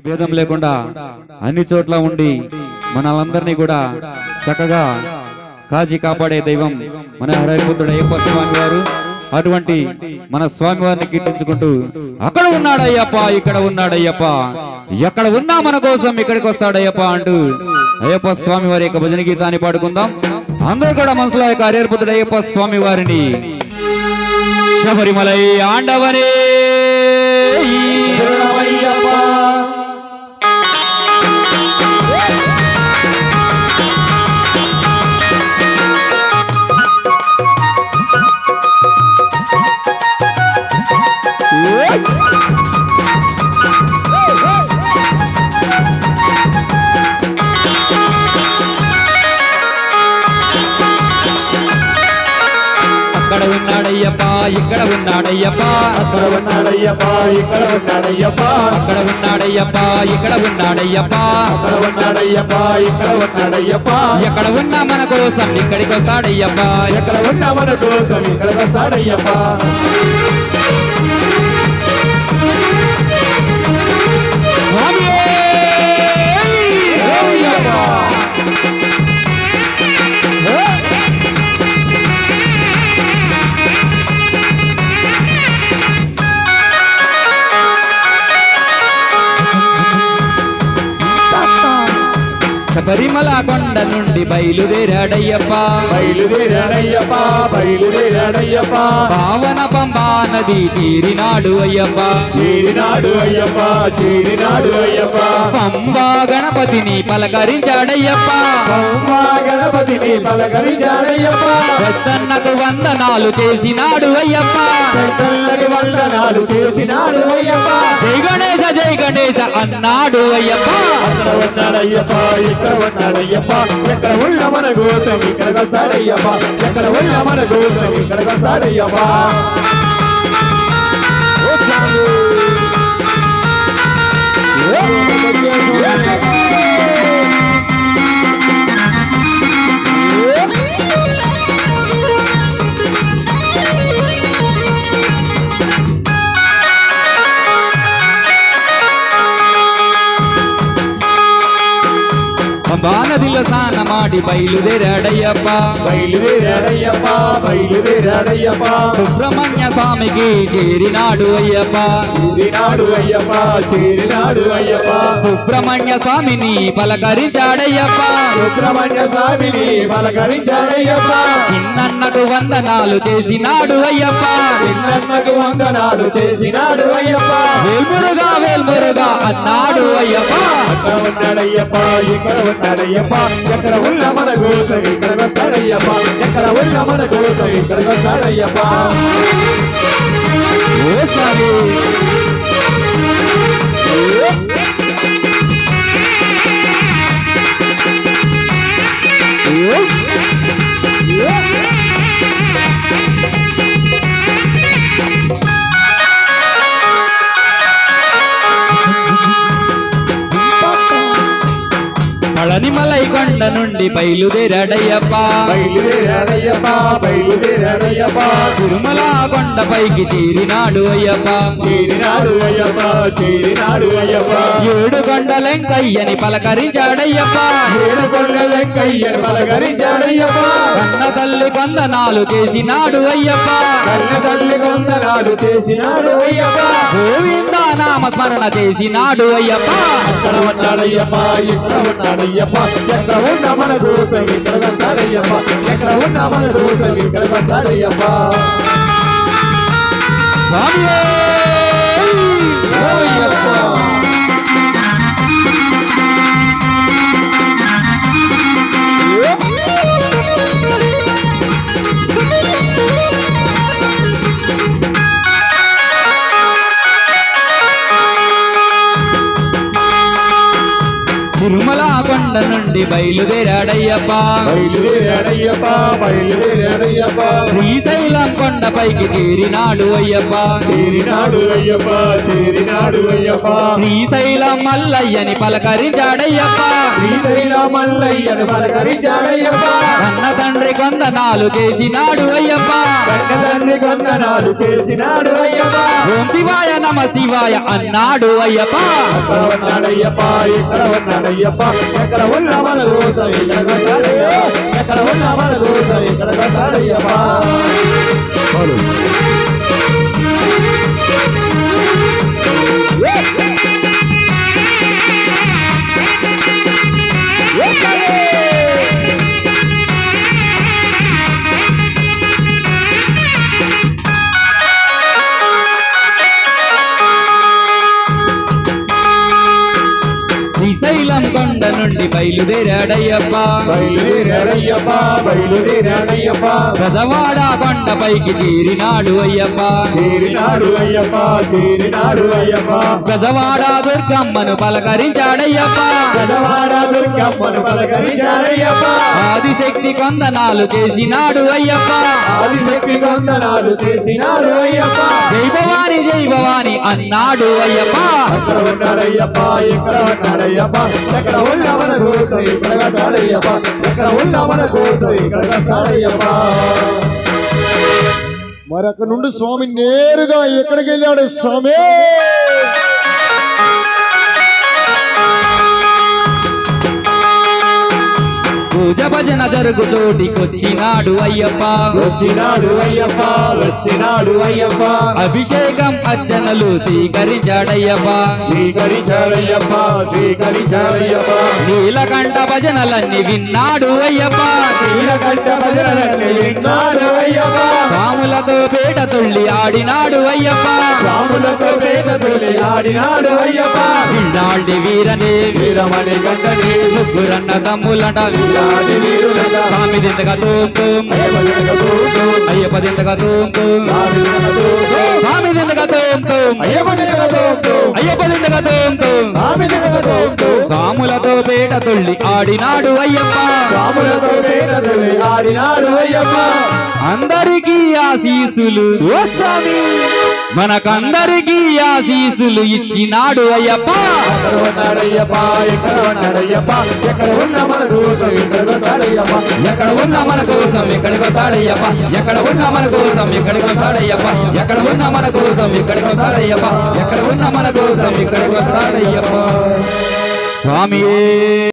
భేదం లేకుండా అన్ని చోట్ల ఉండి మనలందరినీ కూడా చక్కగా కాచి కాపాడే దైవం మన హరిపుత్రుడు అయ్యప్ప స్వామి వారు అటువంటి మన స్వామి వారిని కీర్తించుకుంటూ అక్కడ ఉన్నాడయ్యప్ప ఇక్కడ ఉన్నాడయ్యప్ప ఎక్కడ ఉన్నా మన కోసం ఇక్కడికి వస్తాడయ్యప్ప అంటూ అయ్యప్ప స్వామి వారి యొక్క భజన గీతాన్ని పాడుకుందాం అందరూ కూడా మనసులో యొక్క హరిపుత్రుడు అయ్యప్ప స్వామి వారిని శబరిమలై ఆండవనే అక్కడ ఉన్నాడయ్యప్ప ఇక్కడ ఉన్నాడయ్యప్ప అక్కడ ఉన్నాడయ్యప్ప ఇక్కడ ఉన్నాడయ్యప్ప అక్కడ ఉన్నాడయ్యప్ప ఇక్కడ ఉన్నాడయ్యప్ప అక్కడ ఉన్నాడయ్యప్ప ఇక్కడ ఉన్నాడయ్యప్ప ఎక్కడ ఉన్నా మన కోసం ఇక్కడికి వస్తాడయ్యప్ప ఎక్కడ ఉన్నా మన కోసం ఇక్కడ వస్తాడయ్యప్ప శబరిమల కొండ నుండి బయలుదేరాడయ్యప్ప బయలుదేరాడయ్యప్ప బయలుదేరాడయ్యప్ప పావన పంబా నది చేరినాడు అయ్యప్ప చేరినాడు అయ్యప్ప చేరినాడు అయ్యప్ప పంబా గణపతిని పలకరించాడయ్యప్ప అమ్మా గణపతిని పలకరించాడయ్యప్ప పెద్దన్నకు వందనాలు చేసినాడు అయ్యప్ప పెద్దలకి వందనాలు చేసినాడు అయ్యప్ప జై గణేశ జై గణేశ అన్నాడు అయ్యప్ప అక్కడ ఉన్నాడయ్యప్ప ఇక్కడ ఉన్నాడయ్యప్ప ఎక్కడ ఉన్న మన కోసం ఇక్కడికి వస్తాడయ్యప్ప ఎక్కడ ఉన్న మన కోసం ఇక్కడికి వస్తాడయ్యప్ప పంబా నదిలో స్నానమాడి బయలుదేరాడయ్యప్ప బయలుదేరాడయ్యప్ప బయలుదేరాడయ్యప్ప సుబ్రహ్మణ్య స్వామికి చేరినాడు అయ్యప్ప చేరినాడు అయ్యప్ప చేరినాడు అయ్యప్ప సుబ్రహ్మణ్య స్వామిని పలకరించాడయ్యప్ప సుబ్రహ్మణ్య స్వామిని పలకరించాడయ్యప్ప చిన్నన్నకు వందనాలు చేసినాడు అయ్యప్ప చిన్నన్నకు వందనాలు చేసినాడు అయ్యప్ప వేల్మురుగా వేల్మురుగా అన్నాడు అయ్యప్ప అక్కడ ఉన్నాడయ్యప్ప ఇక్కడ ఉన్నాడయ్యప్ప ఎక్కడ ఉన్న మన కోసం ఇక్కడికి వస్తాడయ్యప్ప ఎక్కడ ఉన్న మన కోసం ఇక్కడికి వస్తాడయ్యప్ప ఓ స్వామి పళనిమలై కొండ నుండి బయలుదేరాడయ్యప్ప బయలుదేరాడయ్యప్ప బయలుదేరాడయ్యప్ప తిరుమల కొండపైకి చేరినాడు అయ్యప్ప చేరినాడు అయ్యప్ప చేరినాడు అయ్యప్ప ఏడు కొండలెంకయ్యని పలకరించాడయ్యప్ప ఏడు కొండల లెక్కయ్యను పలకరించాడయ్యప్ప కన్న తల్లి వందనాలు చేసినాడు అయ్యప్ప కన్న తల్లి కొందనాలు చేసినాడు అయ్యప్ప గోవింద నామ స్మరణ చేసినాడు అయ్యప్ప అక్కడ ఉన్నాడయ్యప్ప ఇక్కడ ఉన్నాడయ్యప్ప ఎక్కడ ఉన్న మన కోసం ఇక్కడ వస్తాడయ్యప్ప ఎక్కడ ఉన్న మన కోసం ఇక్కడ వస్తాడయ్యప్ప స్వామియే! ఓయ్యప్ప. తిరుమల తిరుమల కొండ నుండి బయలుదేరాడయ్యప్ప బయలుదేరాడయ్యప్ప బయలుదేరాడయ్యప్ప శ్రీశైలం కొండపైకి చేరినాడు అయ్యప్ప చేరినాడు అయ్యప్ప చేరినాడు అయ్యప్ప శ్రీశైలం మల్లయ్యని పలకరించాడయ్యప్ప శ్రీశైలం మల్లయ్యను పలకరించాడయ్యప్ప కన్న తండ్రి కొందనాలు చేసినాడు అయ్యప్ప కన్న తండ్రి కొందనాలు చేసినాడు అయ్యప్ప ఓం శివాయ నమ శివాయ అన్నాడు అయ్యప్ప అక్కడ ఉన్నాడయ్యప్ప ఇక్కడ ఉన్నాడయ్యప్ప ఎక్కడ ఉన్న మన కోసం ఇక్కడ వస్తాడయ్యప్ప ఎక్కడ ఉన్న మన కోసం ఇక్కడ వస్తాడయ్యప్ప శ్రీశైలం కొండ నుండి బయలుదేరాడయ్యప్ప బయలుదేరాడయ్యప్ప బయలుదేరాడయ్యప్ప గజవాడ కొండపైకి చేరినాడు అయ్యప్ప చేరినాడు అయ్యప్ప చేరినాడు అయ్యప్ప గజవాడ దుర్గమ్మను పలకరించాడయ్యప్ప గజవాడ దుర్గమ్మను పలకరించాడయ్యప్ప ఆదిశక్తి కొందనాలు చేసినాడు అయ్యప్ప ఆదిశక్తి కొందనాలు చేసినాడు అయ్యప్ప జై భవాని జై భవాని అన్నాడు అయ్యప్ప అక్కడ ఉన్నాడయ్యప్ప ఇక్కడ ఉన్నాడయ్యప్ప ఎక్కడ ఉన్న మన కోసం ఇక్కడ వస్తాడయ్యప్ప ఎక్కడ ఉన్న మన కోసం ఇక్కడ వస్తాడయ్యప్ప మరి అక్కడ నుండి స్వామి నేరుగా ఎక్కడికి వెళ్ళాడు స్వామి పూజ భజన జరుగు చోటికొచ్చినాడు అయ్యప్ప వచ్చినాడు అయ్యప్ప వచ్చినాడు అయ్యప్ప అభిషేకం అర్చనలు స్వీకరించాడయ్యప్ప స్వీకరించాడయ్యప్ప స్వీకరించాడయ్యప్ప నీలకంఠ భజనలన్నీ విన్నాడు అయ్యప్ప నీలకంఠ భజనలన్నీ విన్నాడు అయ్యప్ప రాములతో పేట తుళ్ళి ఆడినాడు అయ్యప్ప రాములతో పేట తొలి ఆడినాడు అయ్యప్ప ఇన్నాళ్ళి వీరనే వీరమణి గంటని ముగ్గురన్న తమ్ములంట వీరాది వీరులట స్వామి దింతగా తూంతూ అయ్యప్ప తోడు అయ్యప్ప దింతగా తూంతూ రామి తోడు స్వామి దింతగా తూంతూ అయ్యప్ప తోడు అయ్యప్ప దింతగా తూంతూ రామి తోడు రాములతో పేట తుళ్ళి ఆడినాడు అయ్యప్ప రాములతో పేట తొలి ఆడినాడు అయ్యప్ప అందరికీ ఆశీసులు ఓ స్వామి మనకందరికీ ఆశీసులు ఇచ్చినాడు అయ్యప్ప ఎక్కడ ఉన్నాడయ్యప్ప ఎక్కడ ఉన్నాడయ్యప్ప ఎక్కడ ఉన్న మన కోసం ఇక్కడ వస్తాడయ్యప్ప ఎక్కడ ఉన్న మన కోసం ఎక్కడికి వస్తాడయ్యప్ప ఎక్కడ ఉన్న మన కోసం ఎక్కడికి వస్తాడయ్యప్ప ఎక్కడ ఉన్న మన కోసం ఎక్కడికి వస్తాడయ్యప్ప ఎక్కడ ఉన్న మన కోసం ఎక్కడికి వస్తాడయ్యప్ప స్వామి